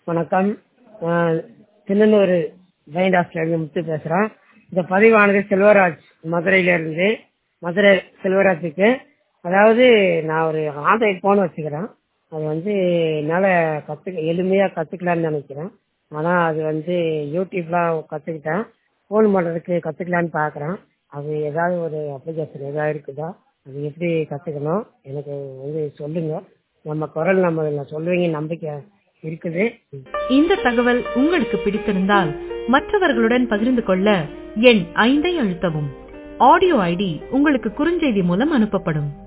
வணக்கம் நான் திருநெல்வேலி ஜெயின் ஹாஸ்டல் முத்து பேசுகிறேன் இந்த பதிவானது செல்வராஜ் மதுரையிலேருந்து மதுரை செல்வராஜுக்கு அதாவது நான் ஒரு ஆண்ட்ராய்டு ஃபோன் வச்சுக்கிறேன் அது வந்து என்னால் கற்றுக்க எளிமையாக கற்றுக்கலான்னு நினைக்கிறேன் ஆனால் அது வந்து யூடியூப்லாம் கற்றுக்கிட்டேன் ஃபோன் பண்ணுறதுக்கு கற்றுக்கலான்னு பார்க்குறேன் அது ஏதாவது ஒரு அப்ளிகேஷன் ஏதாவது இருக்குதா அது எப்படி கற்றுக்கணும் எனக்கு வந்து சொல்லுங்கள் நம்ம குரல் நம்ம இதில் சொல்லுவீங்க நம்பிக்கை இருக்குது இந்த தகவல் உங்களுக்கு பிடித்திருந்தால் மற்றவர்களுடன் பகிர்ந்து கொள்ள எண் ஐந்தை அழுத்தவும் ஆடியோ ஐடி உங்களுக்கு குறுஞ்செய்தி மூலம் அனுப்பப்படும்